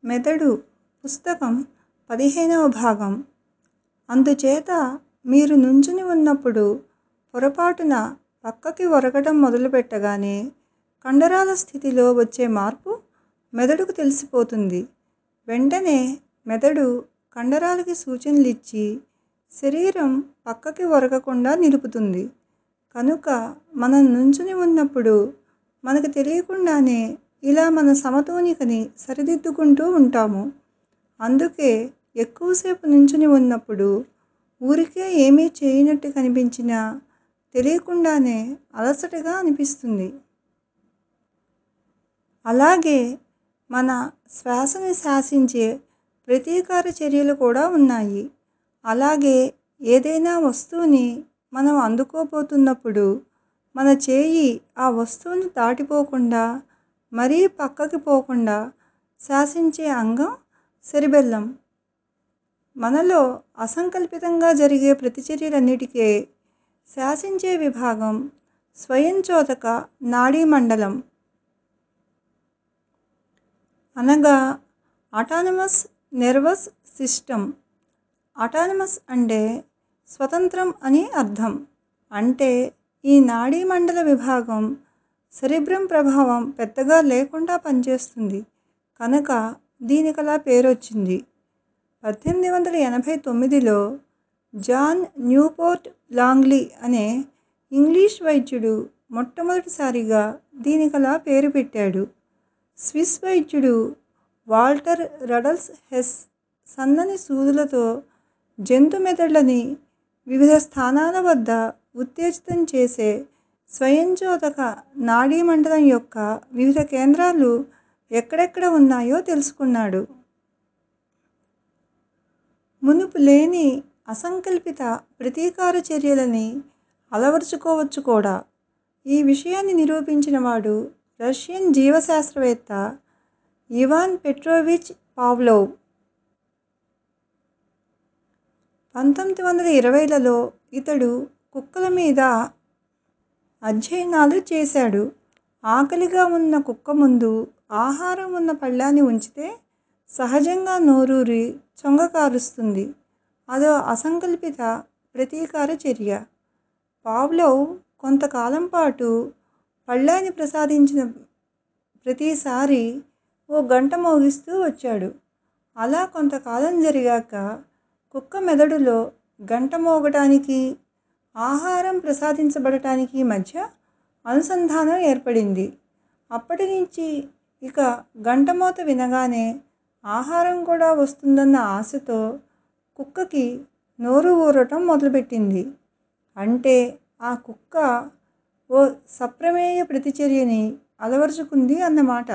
మెదడు పుస్తకం పదిహేనవ భాగం అందుచేత మీరు నుంచుని ఉన్నప్పుడు పొరపాటున పక్కకి ఒరగడం మొదలుపెట్టగానే కండరాల స్థితిలో వచ్చే మార్పు మెదడుకు తెలిసిపోతుంది. వెంటనే మెదడు కండరాలకి సూచనలిచ్చి శరీరం పక్కకి ఒరగకుండా నిలుపుతుంది. కనుక మనం నుంచుని ఉన్నప్పుడు మనకి తెలియకుండానే ఇలా మన సమతూనికని సరిదిద్దుకుంటూ ఉంటాము. అందుకే ఎక్కువసేపు నుంచుని ఉన్నప్పుడు ఊరికే ఏమీ చేయనట్టు కనిపించినా తెలియకుండానే అలసటగా అనిపిస్తుంది. అలాగే మన శ్వాసని శాసించే ప్రతీకార చర్యలు కూడా ఉన్నాయి. అలాగే ఏదైనా వస్తువుని మనం అందుకోబోతున్నప్పుడు మన చేయి ఆ వస్తువుని దాటిపోకుండా మరీ పక్కకి పోకుండా శాసించే అంగం సెరిబెల్లం. మనలో అసంకల్పితంగా జరిగే ప్రతిచర్యలన్నిటికీ శాసించే విభాగం స్వయంచోదక నాడీమండలం. అనగా అటానమస్ నెర్వస్ సిస్టమ్. అటానమస్ అంటే స్వతంత్రం అని అర్థం. అంటే ఈ నాడీమండల విభాగం సెరిబ్రమ్ ప్రభావం పెద్దగా లేకుండా పనిచేస్తుంది కనుక దీనికలా పేరొచ్చింది. పద్దెనిమిది వందల ఎనభై తొమ్మిదిలో జాన్ న్యూపోర్ట్ లాంగ్లీ అనే ఇంగ్లీష్ వైద్యుడు మొట్టమొదటిసారిగా దీనికలా పేరు పెట్టాడు. స్విస్ వైద్యుడు వాల్టర్ రడల్ఫ్ హెస్ సన్నని సూదులతో జంతు మెదళ్ళని వివిధ స్థానాల వద్ద ఉత్తేజితం చేసే స్వయంచోదక నాడీమండలం యొక్క వివిధ కేంద్రాలు ఎక్కడెక్కడ ఉన్నాయో తెలుసుకున్నాడు. మునుపు లేని అసంకల్పిత ప్రతీకార చర్యలని అలవరచుకోవచ్చు కూడా. ఈ విషయాన్ని నిరూపించినవాడు రష్యన్ జీవశాస్త్రవేత్త ఇవాన్ పెట్రోవిచ్ పావ్లోవ్. పంతొమ్మిది వందల ఇరవైలలో ఇతడు కుక్కల మీద అధ్యయనాలు చేశాడు. ఆకలిగా ఉన్న కుక్క ముందు ఆహారం ఉన్న పళ్ళాన్ని ఉంచితే సహజంగా నోరూరి చొంగ కారుస్తుంది. అదో అసంకల్పిత ప్రతీకార చర్య. పావ్లోవ్ కొంతకాలంపాటు పళ్ళాన్ని ప్రసాదించిన ప్రతిసారీ ఓ గంట మోగిస్తూ వచ్చాడు. అలా కొంతకాలం జరిగాక కుక్క మెదడులో గంట మోగటానికీ, ఆహారం ప్రసాదించబడటానికీ మధ్య అనుసంధానం ఏర్పడింది. అప్పటినుంచి ఇక గంట మోత వినగానే ఆహారం కూడా వస్తుందన్న ఆశతో కుక్కకి నోరు ఊరటం మొదలుపెట్టింది. అంటే ఆ కుక్క ఓ సప్రమేయ ప్రతిచర్యని అలవరచుకుంది అన్నమాట.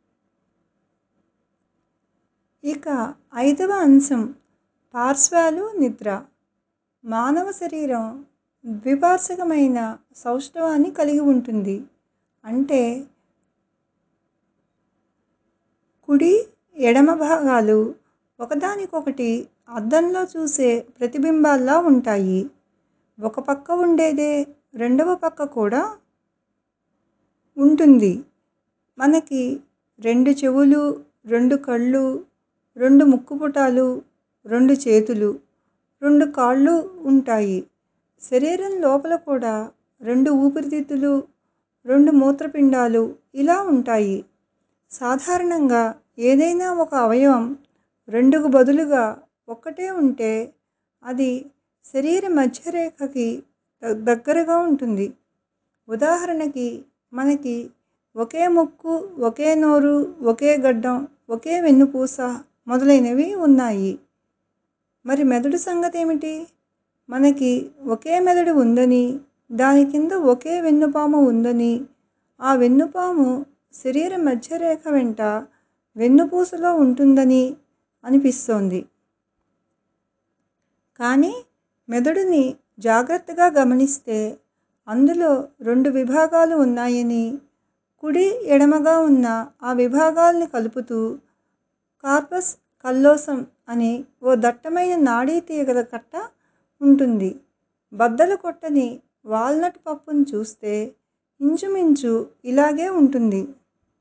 ఇక అయిదవ అంశం పార్శ్వాలు నిద్ర. మానవ శరీరం ద్విపార్శ్వికమైన సౌష్ఠవాన్ని కలిగి ఉంటుంది. అంటే కుడి, ఎడమ భాగాలు ఒకదానికొకటి అద్దంలో చూసే ప్రతిబింబాల్లా ఉంటాయి. ఒక పక్క ఉండేదే రెండవ పక్క కూడా ఉంటుంది. మనకి రెండు చెవులు, రెండు కళ్ళు, రెండు ముక్కుపుటాలు, రెండు చేతులు, రెండు కాళ్ళూ ఉంటాయి. శరీరం లోపల కూడా రెండు ఊపిరితిత్తులు, రెండు మూత్రపిండాలు ఇలా ఉంటాయి. సాధారణంగా ఏదైనా ఒక అవయవం రెండుకు బదులుగా ఒక్కటే ఉంటే అది శరీర మధ్యరేఖకి దగ్గరగా ఉంటుంది. ఉదాహరణకి మనకి ఒకే ముక్కు, ఒకే నోరు, ఒకే గడ్డం, ఒకే వెన్నుపూస మొదలైనవి ఉన్నాయి. మరి మెదడు సంగతేమిటి? మనకి ఒకే మెదడు ఉందనీ, దాని కింద ఒకే వెన్నుపాము ఉందనీ, ఆ వెన్నుపాము శరీర మధ్యరేఖ వెంట వెన్నుపూసలో ఉంటుందనీ అనిపిస్తోంది. కానీ మెదడుని జాగ్రత్తగా గమనిస్తే అందులో రెండు విభాగాలు ఉన్నాయనీ, కుడి, ఎడమగా ఉన్న ఆ విభాగాల్ని కలుపుతూ కార్పస్ కల్లోసం అని ఓ దట్టమైన నాడీ తీగల కట్ట ఉంటుంది. బద్దలు కొట్టని వాల్నట్ పప్పుని చూస్తే ఇంచుమించు ఇలాగే ఉంటుంది.